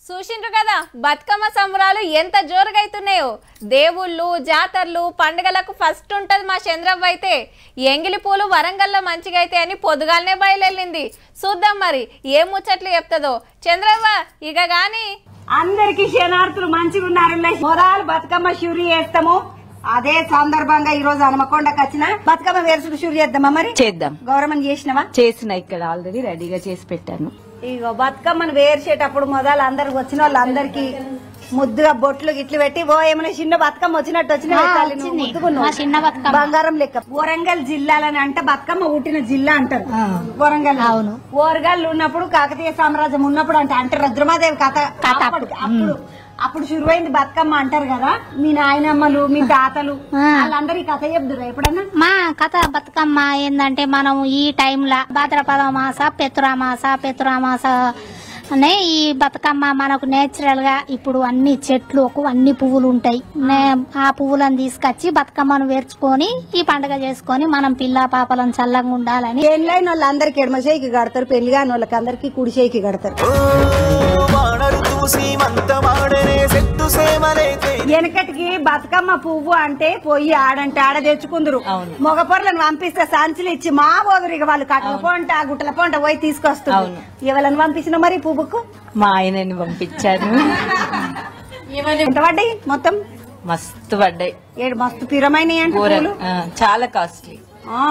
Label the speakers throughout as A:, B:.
A: చూసిండ్రు కదా బతుకమ్మ సంబరాలు ఎంత జోరుగా అవుతున్నాయో దేవుళ్ళు జాతరలు పండుగలకు ఫస్ట్ ఉంటది మా చంద్రవ్వ అయితే ఎంగిలి పూలు వరంగల్లో మంచిగా అయితే అని పొద్దుగాలనే బయలుదేరింది చూద్దాం మరి ఏం ముచ్చట్లు చెప్తుందో చంద్రవ్వ ఇక గాని
B: అందరికి శనార్థులు మంచిగా ఉన్నారు మొదలు బతుకమ్మ షూరి చేస్తాము అదే సందర్భంగా ఈ రోజు హనుమకొండకు వచ్చిన బతుకమ్మ వేరుసుడు షూరి చేద్దామా మరి
C: చేద్దాం
B: గౌరవం చేసినవా
C: చేసిన ఇక్కడ ఆల్రెడీ రెడీగా చేసి పెట్టాను
B: ఇగో బతుకమ్మను వేర్చేటప్పుడు మొదలు అందరికి వచ్చిన వాళ్ళందరికి ముద్దుగా బొట్లు గిట్లు పెట్టి ఓ ఏమైనా చిన్న బతుకమ్మ వచ్చినట్టు వచ్చిన పెట్టాలి నువ్వు ముద్దుగున్నావు. బంగారం లెక్క వరంగల్ జిల్లాలని అంటే బతుకమ్మ పుట్టిన జిల్లా అంటారు వరంగల్ అవును ఓరగల్ ఉన్నప్పుడు కాకతీయ సామ్రాజ్యం ఉన్నప్పుడు అంటే అంటే రుద్రమాదేవి కథ అప్పటి- అప్పుడు అప్పుడు శురువైంది బతుకమ్మ అంటారు కదా మీ నాయనమ్మలు మీ తాతలు వాళ్ళందరూ ఈ కథ చెప్తురు ఎప్పుడన్నా
D: మా కథ బతుకమ్మ ఏంటంటే మనం ఈ టైంలో భాద్రపద మాస పెతురామాస పెతురామాస అనే ఈ బతుకమ్మ మనకు నేచురల్ గా ఇప్పుడు అన్ని చెట్లు ఒక అన్ని పువ్వులు ఉంటాయి నే- ఆ పువ్వులను తీసుకొచ్చి బతుకమ్మను వేర్చుకొని ఈ పండుగ చేసుకొని మనం పిల్ల పాపలను చల్లగా ఉండాలని
B: పెళ్ళైన వాళ్ళందరికి ఎడమ చేయికి కడతారు పెళ్లి కాని వాళ్ళకి అందరికి కుడి చేయికి కడతారు
E: వానరు చూసి మంతమాడనే సెట్టు సేమలైతే
B: వెనకటికి బతుకమ్మ పువ్వు అంటే పోయి ఆడంటే ఆడ తెచ్చుకుందరు మగ పొరలను పంపిస్తే సంచులు ఇచ్చి మా పోదురు ఇక వాళ్ళు కట్టల పొంట గుట్టల పొంట పోయి తీసుకొస్తారు ఎవరిని పంపించిన మరి ఈ పువ్వుకు
C: మా ఆయనని పంపించాను
B: ఎంత పడ్డాయి మొత్తం
C: మస్తు పడ్డాయి
B: ఏడు మస్తు పిరమైన అంటే
C: కూర
B: పువ్వులు
C: ఆ, చాలా కాస్ట్లీ
B: ఆ.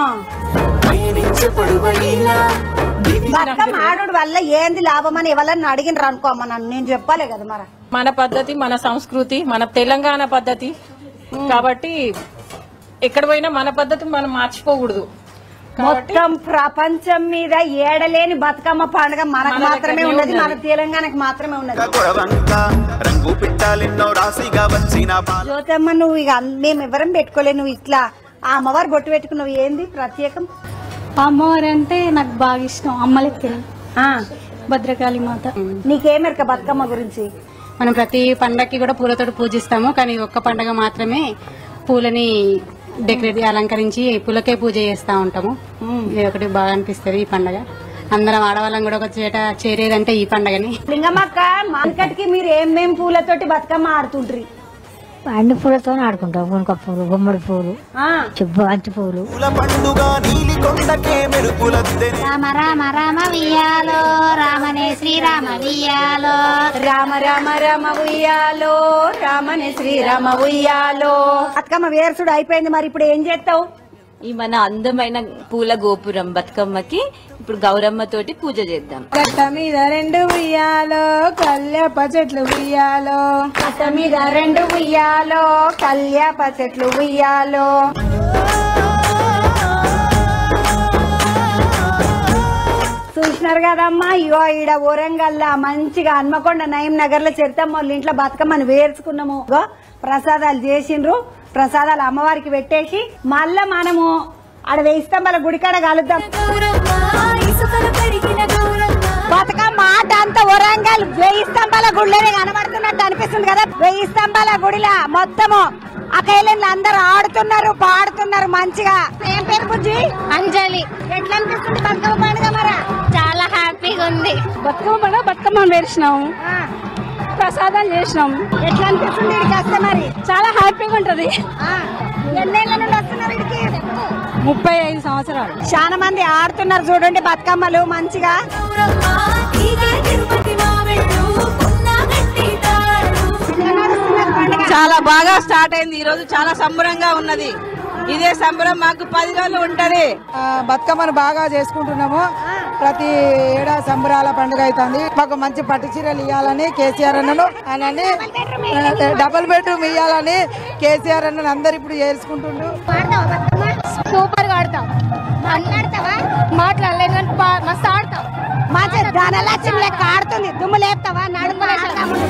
B: బతుకమ్మ ఆడుడు వల్ల ఏంది లాభం అని ఎవరన్నా అడిగినరు అనుకో అమ్మ నన్ను నేను చెప్పాలి కదా మరి
F: మన పద్ధతి మన సంస్కృతి మన తెలంగాణ పద్ధతి కాబట్టి ఎక్కడ పోయినా మన పద్ధతి మనం మర్చిపోకూడదు
B: మొత్తం ప్రపంచం మీద ఏడలేని బతుకమ్మ పండుగ మనకు మాత్రమే ఉన్నది మన తెలంగాణకు మాత్రమే ఉన్నది
E: కొడవంక రంగు పిట్టాలెన్నో రాశిగా వచ్చిన పాల
B: జ్యోతమ్మ నువ్వు ఇక అన్- మేము ఎవరం పెట్టుకోలే నువ్వు ఇట్లా ఆ అమ్మవారు బొట్టు పెట్టుకున్నావు ఏంది ప్రత్యేకం
G: అమ్మవారు అంటే నాకు బాగా ఇష్టం అమ్మలకి
B: ఆ
G: భద్రకాళి మాత
B: నీకేమెరక బతుకమ్మ గురించి
G: మనం ప్రతి పండగకి కూడా పూలతోటి పూజిస్తాము కానీ ఇది ఒక్క పండగ మాత్రమే పూలని డెకరేట్ అలంకరించి పూలకే పూజ చేస్తా ఉంటాము ఇది ఒకటి బాగా అనిపిస్తుంది ఈ పండగ అందరం ఆడవాళ్ళం కూడా ఒక చేట చేరేదంటే ఈ పండగని
B: లింగమ్మక్క మార్కెట్కి మీరు ఏమేం పూలతోటి బతుకమ్మ ఆడుతుండ్రి
H: అన్ని పూలతో ఆడుకుంటాం గునుక పూలు గుమ్మడి పూలు
B: ఆ
H: చుబ్బు అంచు పూలు
E: పూల పండుగ నీలి కొండకే మెరుపులద్దెనే
D: రామ రామ రామ వియ్యాలో రామనే శ్రీరామ వియ్యాలో
B: రామ రామ రామ ఉయ్యాలో రామని శ్రీరామ ఉయ్యాలో బతుకమ్మ వేర్సుడు అయిపోయింది మరి ఇప్పుడు ఏం చేస్తావు
C: ఈ మన అందమైన పూల గోపురం బతుకమ్మకి ఇప్పుడు గౌరమ్మ తోటి పూజ చేద్దాం
B: గట్ట మీద రెండు ఉయ్యాలో కల్యాప చెట్లు ఉయ్యాలో గట్ట మీద రెండు ఉయ్యాలో కల్యాప చెట్లు ఉయ్యాలో చూసినారు కదమ్మా ఇగో ఈడ ఊరంగల్లా మంచిగా హన్మకొండ నయం నగర్ లో చెరితమ్మ వాళ్ళ ఇంట్లో బతుకమ్మని వేర్చుకున్నాము ఇగో ప్రసాదాలు చేసిండ్రు ప్రసాదాలు అమ్మవారికి పెట్టేసి మళ్ళా మనము ఆడ వెయ్యి స్తంభాల గుడికాడ కలుద్దాం బతుకమ్మ ఆట అంతా వరంగల్ వెయ్యి స్తంభాల గుడిలోనే కనబడుతున్నట్టు అనిపిస్తుంది కదా వెయ్యి స్తంభాల గుడిలా మొత్తము ఆ కైలంలో అందరూ ఆడుతున్నారు పాడుతున్నారు మంచిగా ఏం పేరు బుజ్జి
D: అంజలి
B: ఎట్లా అనిపిస్తుంది బతుకమ్మ పండుగ మరా
D: చాలా హ్యాపీగా ఉంది
G: బతుకమ్మ పండుగ బతుకమ్మను వేసినాము ప్రసాదాలు చేసినాము
B: ఎట్లా అనిపిస్తుంది ఇక్కడికి వస్తే మరి
G: చాలా హ్యాపీగా ఉంటది
B: ఆ, ఎన్నేళ్ల నుండి వస్తున్నారు ఇక్కడికి
G: ముప్పై ఐదు సంవత్సరాలు
B: చాలా మంది ఆడుతున్నారు చూడండి బతుకమ్మలు మంచిగా ఎట్లా నడుస్తున్నారు పండుగ?
I: చాలా బాగా స్టార్ట్ అయింది ఈ రోజు చాలా సంబరంగా ఉన్నది ఇదే సంబరం మాకు పది రోజులు ఉంటది
J: బతుకమ్మను బాగా చేసుకుంటున్నాము ప్రతి ఏడా సంబరాల పండుగ అవుతుంది మాకు మంచి పట్టు చీరలు ఇవ్వాలని కేసీఆర్ అన్నను అని డబుల్ బెడ్రూమ్ ఇవ్వాలని కేసీఆర్ అన్నను అందరు ఇప్పుడు చేసుకుంటుండ్రు
D: సూపర్ గా ఆడతాం మాట్లాడతావా మాట్లాడలేదు కానీ బా- మస్తు ఆడతాం
B: మంచి ధనలక్ష్మి లెక్క ఆడుతుంది దుమ్ము లేపుతావా నడుము